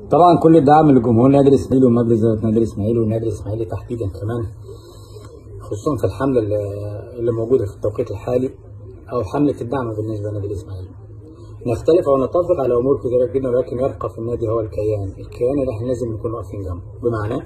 طبعا كل الدعم للجمهور نادي الاسماعيلي ومجلس اداره نادي الاسماعيلي والنادي الاسماعيلي تحديدا كمان خصوصا في الحمله اللي اللي موجوده في التوقيت الحالي او حمله الدعم بالنسبه للنادي الاسماعيلي. نختلف او نتفق على امور كثيره جدا ولكن يبقى في النادي هو الكيان، الكيان اللي احنا لازم نكون واقفين جنبه، بمعنى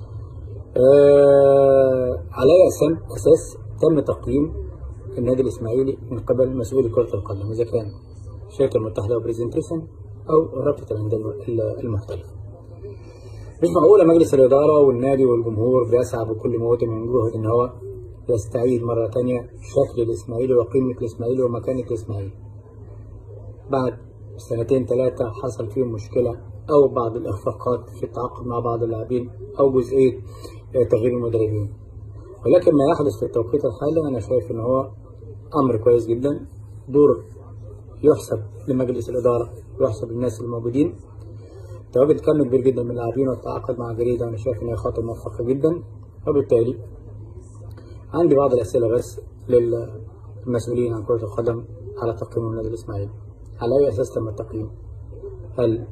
آه على اي اساس اساس تم تقييم النادي الاسماعيلي من قبل مسؤولي كره القدم اذا كان الشركه المتحده وبرزنتيشن او رابطه الانديه المحترفه. مش معقوله مجلس الاداره والنادي والجمهور بيسعى بكل موته من جهد ان هو يستعيد مره ثانيه شكل الاسماعيلي وقيمه الاسماعيلي ومكانه الاسماعيلي. بعد سنتين ثلاثه حصل فيهم مشكله او بعض الاخفاقات في التعاقد مع بعض اللاعبين او جزئيه تغيير المدربين. ولكن ما يحدث في التوقيت الحالي انا شايف ان هو امر كويس جدا دور يحسب لمجلس الاداره ويحسب للناس الموجودين تواجد كم كبير جدا من اللاعبين والتعاقد مع جريده انا شايف ان هي خطوه موفقه جدا وبالتالي عندي بعض الاسئله بس للمسؤولين عن كره القدم على تقييم النادي الاسماعيلي على اي اساس تم التقييم؟ هل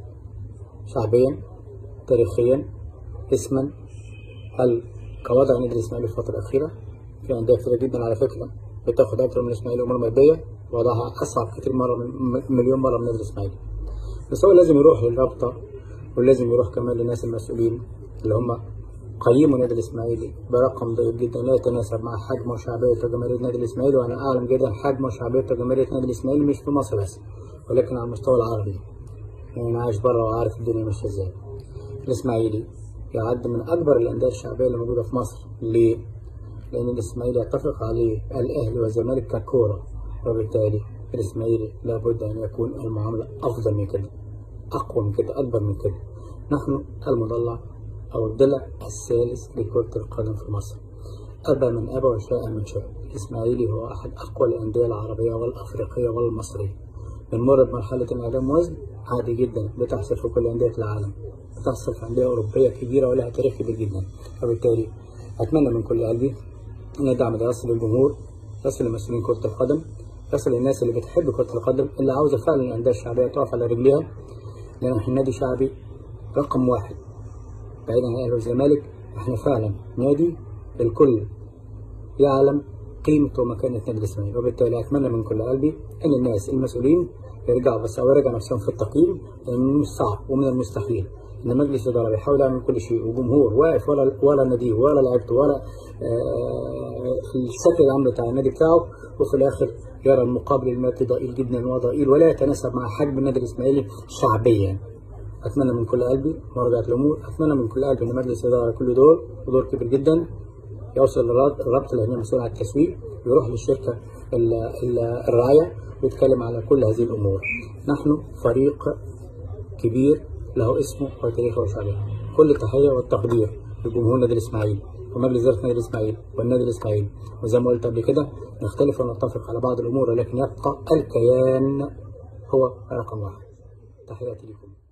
شعبيا تاريخيا اسما هل كوضع النادي الاسماعيلي في الفتره الاخيره في انديه كتير جدا على فكره بتاخد اكتر من الاسماعيلي امور ماديه وضعها اصعب كتير مره من مليون مره من النادي الاسماعيلي بس هو لازم يروح للرابطه ولازم يروح كمان للناس المسؤولين اللي هم قيموا النادي الاسماعيلي برقم ضئيل جدا لا يتناسب مع حجم وشعبيه وجماهير النادي الاسماعيلي وانا اعلم جدا حجم وشعبيه وجماهير النادي الاسماعيلي مش في مصر بس ولكن على المستوى العربي يعني انا عايش بره وعارف الدنيا ماشيه ازاي الاسماعيلي يعد من اكبر الانديه الشعبيه اللي موجوده في مصر ليه؟ لان الاسماعيلي يتفق عليه الاهلي والزمالك ككوره وبالتالي الاسماعيلي لابد ان يكون المعامله افضل من كده اقوى من كده اكبر من كده نحن المضلع او الضلع الثالث لكره القدم في مصر ابى من ابى وشاء من شاء الاسماعيلي هو احد اقوى الانديه العربيه والافريقيه والمصريه بنمر بمرحله انعدام وزن عادي جدا بتحصل في كل انديه العالم بتحصل في انديه اوروبيه كبيره ولها تاريخ كبير جدا وبالتالي اتمنى من كل قلبي ان الدعم ده يصل للجمهور يصل لمسؤولين كره القدم يصل للناس اللي بتحب كره القدم اللي عاوزه فعلا الانديه الشعبيه تقف على رجليها لان احنا نادي شعبي رقم واحد بعيدا عن الاهلي والزمالك احنا فعلا نادي الكل يعلم قيمة ومكانة النادي الاسماعيلي وبالتالي اتمنى من كل قلبي ان الناس المسؤولين يرجعوا بس او يرجعوا نفسهم في التقييم لان مش صعب ومن المستحيل ان مجلس الاداره بيحاول يعمل كل شيء وجمهور واقف ولا ولا ناديه ولا لعيبته ولا آه في الشكل العام بتاع النادي بتاعه وفي الاخر يرى المقابل المادي ضئيل جدا وضئيل ولا يتناسب مع حجم النادي الاسماعيلي شعبيا. اتمنى من كل قلبي مراجعه الامور، اتمنى من كل قلبي ان مجلس الاداره كل دور ودور كبير جدا يوصل للرابطه اللي هي مسؤوله عن التسويق ويروح للشركه ال ال الراعيه ويتكلم على كل هذه الامور. نحن فريق كبير له اسمه وتاريخه وشعبه. كل التحيه والتقدير لجمهور النادي الاسماعيلي ومجلس اداره النادي الاسماعيلي والنادي الاسماعيلي وزي ما قلت قبل كده نختلف ونتفق على بعض الامور ولكن يبقى الكيان هو رقم واحد. تحياتي لكم.